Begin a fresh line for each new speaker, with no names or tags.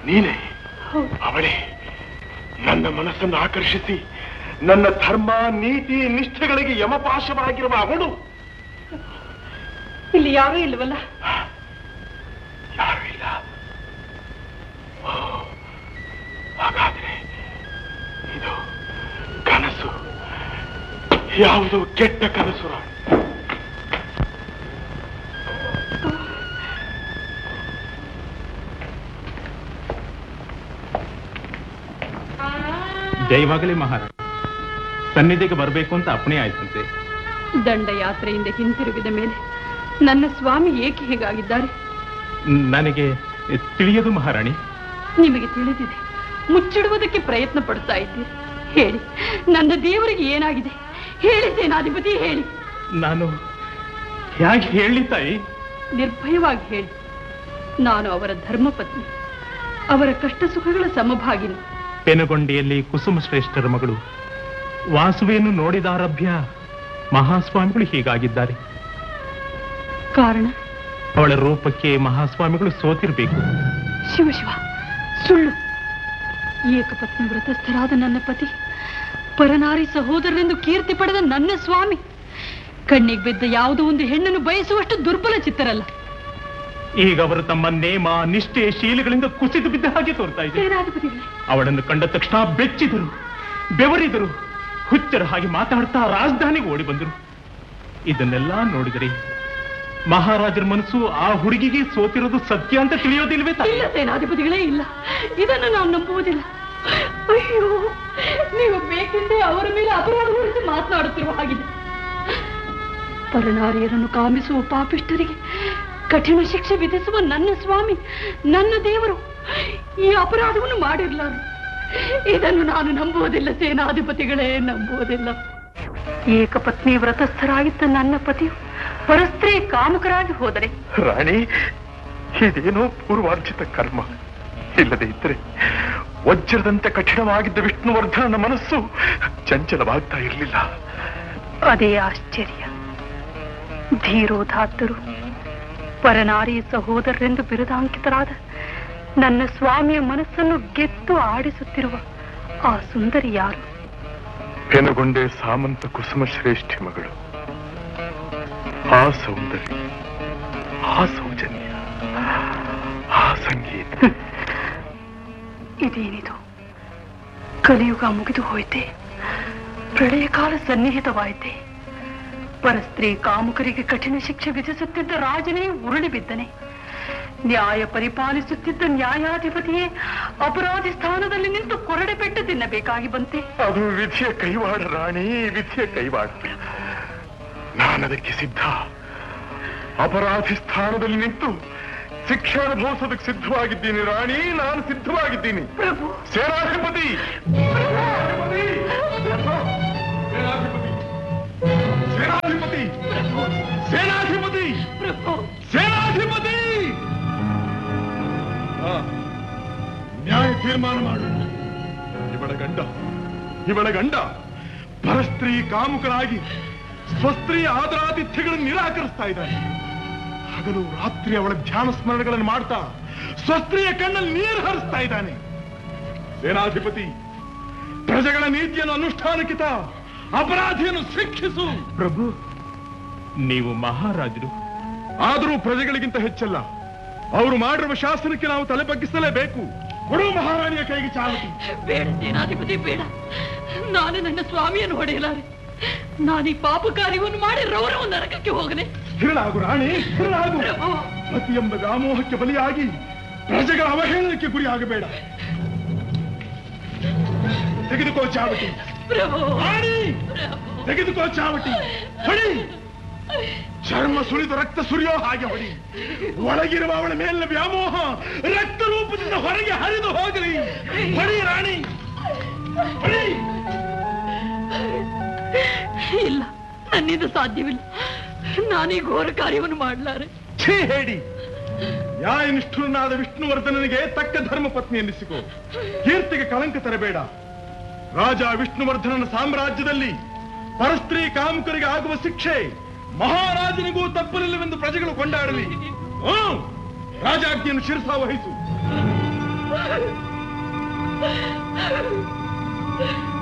ನೀನೇ
ಹೌದು
ಅವಳೇ ನನ್ನ ಮನಸ್ಸನ್ನು ಆಕರ್ಷಿಸಿ ನನ್ನ ಧರ್ಮ ನೀತಿ ನಿಷ್ಠೆಗಳಿಗೆ ಯಮಪಾಶವಾಗಿರುವ ಅವಳು
ಇಲ್ಲಿ ಯಾರೂ ಇಲ್ವಲ್ಲ
ಯಾರು ಇಲ್ಲ ಓ, ಹಾಗಾದ್ರೆ ಇದು ಕನಸು ಯಾವುದು ಕೆಟ್ಟ ಕನಸು ರಾಣಿ
ಜಯವಾಗಲಿ ಮಹಾರಾಜ ಸನ್ನಿಧಿಗೆ ಬರಬೇಕು ಅಂತ ಅಪ್ಪಣೆ ಆಯ್ತಂತೆ
ದಂಡಯಾತ್ರೆಯಿಂದ ಹಿಂತಿರುಗಿದ ಮೇಲೆ ನನ್ನ ಸ್ವಾಮಿ ಏಕೆ ಹೀಗಾಗಿದ್ದಾರೆ
ನನಗೆ ತಿಳಿಯದು ಮಹಾರಾಣಿ
ನಿಮಗೆ ತಿಳಿದಿದೆ ಮುಚ್ಚಿಡುವುದಕ್ಕೆ ಪ್ರಯತ್ನ ಪಡ್ತಾ ಇದ್ದೀರಿ ಹೇಳಿ ನನ್ನ ದೇವರಿಗೆ ಏನಾಗಿದೆ ಹೇಳಿ ಸೇನಾಧಿಪತಿ ಹೇಳಿ
ನಾನು ಹೇಗೆ ಹೇಳಿ ತಾಯಿ
ನಿರ್ಭಯವಾಗಿ ಹೇಳಿ ನಾನು ಅವರ ಧರ್ಮಪತ್ನಿ ಅವರ ಕಷ್ಟ ಸುಖಗಳ ಸಮಭಾಗಿನಿ
ಪೆನುಗೊಂಡಿಯಲ್ಲಿ ಕುಸುಮ ಶ್ರೇಷ್ಠರ ಮಗಳು ವಾಸುವೆಯನ್ನು ನೋಡಿದಾರಭ್ಯ ಮಹಾಸ್ವಾಮಿಗಳು ಹೀಗಾಗಿದ್ದಾರೆ
ಕಾರಣ
ಅವಳ ರೂಪಕ್ಕೆ ಮಹಾಸ್ವಾಮಿಗಳು ಸೋತಿರ್ಬೇಕು
ಶಿವ ಶಿವ ಸುಳ್ಳು ಏಕಪತ್ನಿ ವ್ರತಸ್ಥರಾದ ನನ್ನ ಪತಿ ಪರನಾರಿ ಸಹೋದರರೆಂದು ಕೀರ್ತಿ ಪಡೆದ ನನ್ನ ಸ್ವಾಮಿ ಕಣ್ಣಿಗೆ ಬಿದ್ದ ಯಾವುದೋ ಒಂದು ಹೆಣ್ಣನ್ನು ಬಯಸುವಷ್ಟು ದುರ್ಬಲ ಚಿತ್ತರಲ್ಲ
ಈಗ ಅವರು ತಮ್ಮ ನೇಮ ನಿಷ್ಠೆ ಶೀಲಗಳಿಂದ ಕುಸಿದು ಬಿದ್ದ ಹಾಗೆ ತೋರ್ತಾ ಇದೆ
ಸೇನಾಧಿಪತಿಗಳೇ
ಅವಳನ್ನು ಕಂಡ ತಕ್ಷಣ ಬೆಚ್ಚಿದರು ಬೆವರಿದರು ಹುಚ್ಚರ ಹಾಗೆ ಮಾತಾಡ್ತಾ ರಾಜಧಾನಿಗೆ ಓಡಿ ಬಂದರು ಇದನ್ನೆಲ್ಲ ನೋಡಿದರೆ ಮಹಾರಾಜರ ಮನಸ್ಸು ಆ ಹುಡುಗಿಗೆ ಸೋತಿರೋದು ಸತ್ಯ ಅಂತ ತಿಳಿಯೋದಿಲ್ವೇ ತಾಯಿ
ಇಲ್ಲ ಸೇನಾಧಿಪತಿಗಳೇ ಇಲ್ಲ ಇದನ್ನು ನಾವು ನಂಬುವುದಿಲ್ಲ ಅಯ್ಯೋ ನೀವು ಬೇಕೆಂದೇ ಅವರ ಮೇಲೆ ಅಪರಾಧ ಹೊರಿಸಿ ಮಾತನಾಡುತ್ತಿರುವ ಹಾಗಿದೆ ಪರನಾರಿಯರನ್ನು ಕಾಮಿಸುವ ಪಾಪಿಷ್ಟರಿಗೆ ಕಠಿಣ ಶಿಕ್ಷೆ ವಿಧಿಸುವ ನನ್ನ ಸ್ವಾಮಿ ನನ್ನ ದೇವರು ಈ ಅಪರಾಧವನ್ನು ಮಾಡಿರ್ಲಾರು ಇದನ್ನು ನಾನು ನಂಬುವುದಿಲ್ಲ ಸೇನಾಧಿಪತಿಗಳೇ ನಂಬುವುದಿಲ್ಲ ಏಕಪತ್ನಿ ವ್ರತಸ್ಥರಾಗಿದ್ದ ನನ್ನ ಪತಿಯು ಪರಸ್ತ್ರೀ ಕಾಮುಕರಾಗಿ ಹೋದರೆ
ರಾಣಿ ಇದೇನೋ ಪೂರ್ವಾರ್ಜಿತ ಕರ್ಮ ಇಲ್ಲದೆ ಇದ್ದರೆ ವಜ್ರದಂತೆ ಕಠಿಣವಾಗಿದ್ದ ವಿಷ್ಣುವರ್ಧನನ ಮನಸ್ಸು ಚಂಚಲವಾಗ್ತಾ ಇರಲಿಲ್ಲ
ಅದೇ ಆಶ್ಚರ್ಯ ಧೀರೋದಾತ್ತರು ಪರನಾರಿ ಸಹೋದರರೆಂದು ಬಿರುದಾಂಕಿತರಾದ ನನ್ನ ಸ್ವಾಮಿಯ ಮನಸ್ಸನ್ನು ಗೆದ್ದು ಆಡಿಸುತ್ತಿರುವ ಆ ಸುಂದರಿ ಯಾರು
ಪೆನುಗೊಂಡೆ ಸಾಮಂತ ಕುಸುಮ ಶ್ರೇಷ್ಠಿ ಮಗಳು ಆ ಸೌಂದರ್ಯ ಆ ಸೌಜನ್ಯ ಆ ಸಂಗೀತ
ಇದೇನಿದು ಕಲಿಯುಗ ಮುಗಿದು ಹೋಯಿತೆ ಪ್ರಳಯ ಕಾಲ ಸನ್ನಿಹಿತವಾಯಿತೆ ಪರಸ್ತ್ರೀ ಕಾಮುಕರಿಗೆ ಕಠಿಣ ಶಿಕ್ಷೆ ವಿಧಿಸುತ್ತಿದ್ದ ರಾಜನೇ ಉರುಳಿ ಬಿದ್ದನೆ ನ್ಯಾಯ ಪರಿಪಾಲಿಸುತ್ತಿದ್ದ ನ್ಯಾಯಾಧಿಪತಿಯೇ ಅಪರಾಧಿ ಸ್ಥಾನದಲ್ಲಿ ನಿಂತು ಕೊರಡೆ ಪೆಟ್ಟು ತಿನ್ನಬೇಕಾಗಿ ಬಂತೆ
ಅದು ವಿಧಿಯ ಕೈವಾಡ ರಾಣಿ ವಿಧಿಯ ಕೈವಾಡ ನಾನದಕ್ಕೆ ಸಿದ್ಧ ಅಪರಾಧಿ ಸ್ಥಾನದಲ್ಲಿ ನಿಂತು ಶಿಕ್ಷೆ ಅನುಭವಿಸೋದಕ್ಕೆ ಸಿದ್ಧವಾಗಿದ್ದೀನಿ ರಾಣಿ ನಾನು ಸಿದ್ಧವಾಗಿದ್ದೀನಿ
ಪ್ರಭು
ಸೇನಾಧಿಪತಿ ಸೇನಾಧಿಪತಿ ಸೇನಾಧಿಪತಿ
ಪ್ರಭು
ಸೇನಾಧಿಪತಿ ಆ, ನ್ಯಾಯ ತೀರ್ಮಾನ ಮಾಡು ಇವಳ ಗಂಡ ಇವಳ ಗಂಡ ಪರಸ್ತ್ರೀ ಕಾಮುಕನಾಗಿ ಸ್ವಸ್ತ್ರೀ ಆದರಾತಿಥ್ಯಗಳನ್ನು ನಿರಾಕರಿಸ್ತಾ ಇದ್ದಾನೆ ಹಗಲು ರಾತ್ರಿ ಅವಳ ಧ್ಯಾನ ಸ್ಮರಣೆಗಳನ್ನು ಮಾಡ್ತಾ ಸ್ವಸ್ತ್ರೀಯ ಕಣ್ಣಲ್ಲಿ ನೀರು ಹರಿಸ್ತಾ ಇದ್ದಾನೆ ಸೇನಾಧಿಪತಿ ಪ್ರಜೆಗಳ ನೀತಿಯನ್ನು ಅನುಷ್ಠಾನಕ್ಕಿತ ಅಪರಾಧಿಯನ್ನು ಶಿಕ್ಷಿಸು
ಪ್ರಭು ನೀವು ಮಹಾರಾಜರು
ಆದರೂ ಪ್ರಜೆಗಳಿಗಿಂತ ಹೆಚ್ಚಲ್ಲ ಅವರು ಮಾಡಿರುವ ಶಾಸನಕ್ಕೆ ನಾವು ತಲೆ ಬಗ್ಗಿಸಲೇಬೇಕು ಕೊಡು ಮಹಾರಾಣಿಯ ಕೈಗೆ ಚಾಲತಿ
ಬೇಡ ಸೇನಾಧಿಪತಿ ಬೇಡ ನಾನು ನನ್ನ ಸ್ವಾಮಿಯನ್ನು ಹೊಡೆಯಲಾರೆ ನಾನು ಈ ಪಾಪ ಕಾರ್ಯವನ್ನು ಮಾಡಿ ರೌರವ ನರಕಕ್ಕೆ ಹೋಗನೆ
ಸ್ಥಿರಳಾಗು ರಾಣಿ ಸ್ಥಿರಳಾಗು
ಪ್ರಭು
ಪತಿ ಎಂಬ ವ್ಯಾಮೋಹಕ್ಕೆ ಬಲಿಯಾಗಿ ಪ್ರಜೆಗಳ ಅವಹೇಳನಕ್ಕೆ ಗುರಿಯಾಗಬೇಡ ತೆಗೆದುಕೋ ಚಾವಟಿ
ಪ್ರಭು
ರಾಣಿ
ಪ್ರಭು
ತೆಗೆದುಕೋ ಚಾವಟಿ ಹೊಡಿ ಚರ್ಮ ಸುಳಿದು ರಕ್ತ ಸುರಿಯೋ ಹಾಗೆ ಹೊಡಿ ಒಳಗಿರುವ ಅವಳ ಮೇಲಿನ ವ್ಯಾಮೋಹ ರಕ್ತ ರೂಪದಿಂದ ಹೊರಗೆ ಹರಿದು ಹೋಗಲಿ ಹೊಡಿ ರಾಣಿ ಹೊಡಿ
ಇಲ್ಲ ನನ್ನಿಂದ ಸಾಧ್ಯವಿಲ್ಲ ನಾನೀ ಘೋರ ಕಾರ್ಯವನ್ನು ಮಾಡಲಾರೆ
ಛೀ ಹೇಳಿ ನ್ಯಾಯನಿಷ್ಠುರನಾದ ವಿಷ್ಣುವರ್ಧನನಿಗೆ ತಕ್ಕ ಧರ್ಮ ಪತ್ನಿ ಎನ್ನಿಸಿಕೋ ಕೀರ್ತಿಗೆ ಕಳಂಕ ತರಬೇಡ ರಾಜ ವಿಷ್ಣುವರ್ಧನನ ಸಾಮ್ರಾಜ್ಯದಲ್ಲಿ ಪರಸ್ತ್ರೀ ಕಾಮುಕರಿಗೆ ಆಗುವ ಶಿಕ್ಷೆ ಮಹಾರಾಜನಿಗೂ ತಪ್ಪಲಿಲ್ಲವೆಂದು ಪ್ರಜೆಗಳು ಕೊಂಡಾಡಲಿ ಹ್ಮ್ ರಾಜಾಜ್ಞೆಯನ್ನು ಶಿರಸಾ ವಹಿಸು
ಆ